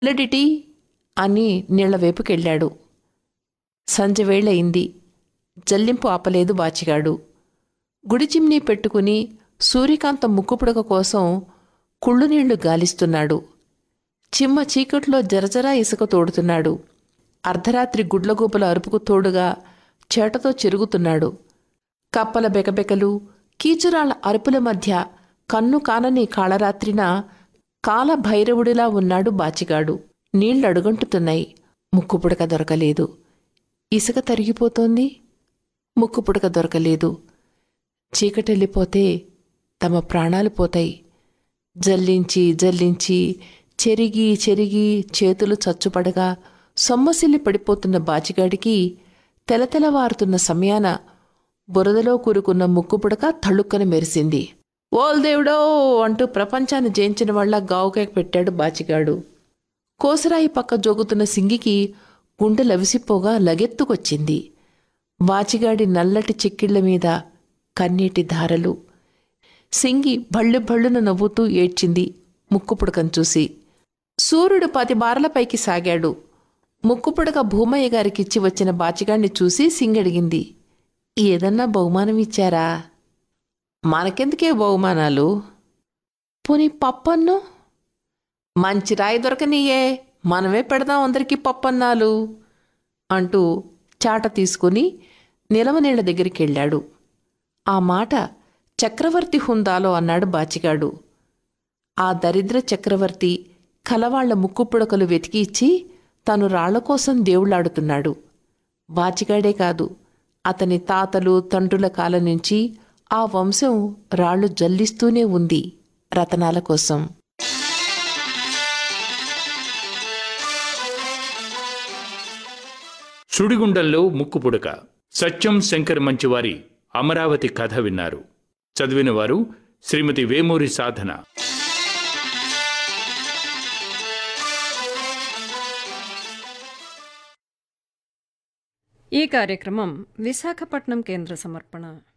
లడిటి అని నీళ్ల వైపుకెళ్ళాడు సంజవేళయింది జల్లింపు ఆపలేదు బాచిగాడు గుడి చిమ్నీ పెట్టుకుని సూర్యకాంతం ముక్కుపుడక కోసం కుళ్ళు నీళ్లు గాలిస్తున్నాడు చిమ్మ చీకట్లో జరజరా ఇసుక తోడుతున్నాడు అర్ధరాత్రి గుడ్లగూపల అరుపుకు తోడుగా చేటతో చెరుగుతున్నాడు కప్పల బెకబెకలు కీచురాళ్ల అరుపుల మధ్య కన్ను కానని కాళరాత్రిన కాల భైరవుడిలా ఉన్నాడు బాచిగాడు నీళ్లడుగంటుతున్నాయి ముక్కుపుడక దొరకలేదు ఇసుక తరిగిపోతోంది ముక్కుపుడక దొరకలేదు చీకటెళ్ళిపోతే తమ ప్రాణాలు పోతాయి జల్లించి జల్లించి చెరిగి చెరిగి చేతులు చచ్చుపడగా సొమ్మసిల్లి పడిపోతున్న బాచిగాడికి తెలతెలవారుతున్న సమయాన బురదలో కూరుకున్న ముక్కుపుడక తళుక్కన మెరిసింది ఓల్ దేవుడో అంటూ ప్రపంచాన్ని జయించిన వాళ్ళ గావుకేక పెట్టాడు బాచిగాడు కోసరాయి పక్క జోగుతున్న సింగికి గుండె లవిసిపోగా లగెత్తుకొచ్చింది బాచిగాడి నల్లటి చిక్కిళ్ల మీద కన్నీటి ధారలు సింగి భళ్ళు భళ్ళున నవ్వుతూ ఏడ్చింది ముక్కుపుడకం చూసి సూర్యుడు పది బారలపైకి సాగాడు ముక్కుపుడక భూమయ్య గారికిచ్చి వచ్చిన బాచిగాణ్ణి చూసి సింగడిగింది ఏదన్నా బహుమానం ఇచ్చారా మనకెందుకే బహుమానాలు పోనీ పప్పన్ను మంచి రాయి దొరకనీయే మనమే పెడదాం అందరికీ పప్పన్నాలు అంటూ చాట తీసుకుని నిలవనీళ్ల దగ్గరికి వెళ్ళాడు ఆ మాట చక్రవర్తి హుందాలో అన్నాడు బాచిగాడు ఆ దరిద్ర చక్రవర్తి కలవాళ్ల ముక్కుపుడకలు వెతికి ఇచ్చి తను రాళ్ల కోసం దేవుళ్లాడుతున్నాడు బాచిగాడే కాదు అతని తాతలు తండ్రుల కాలం నుంచి ఆ వంశం రాళ్లు జల్లిస్తూనే ఉంది రతనాల కోసం సుడిగుండంలో ముక్కుపుడక సత్యం శంకర్ మంచివారి అమరావతి కథ విన్నారు చదివిన వారు శ్రీమతి వేమూరి సాధన ఈ కార్యక్రమం విశాఖపట్నం కేంద్ర సమర్పణ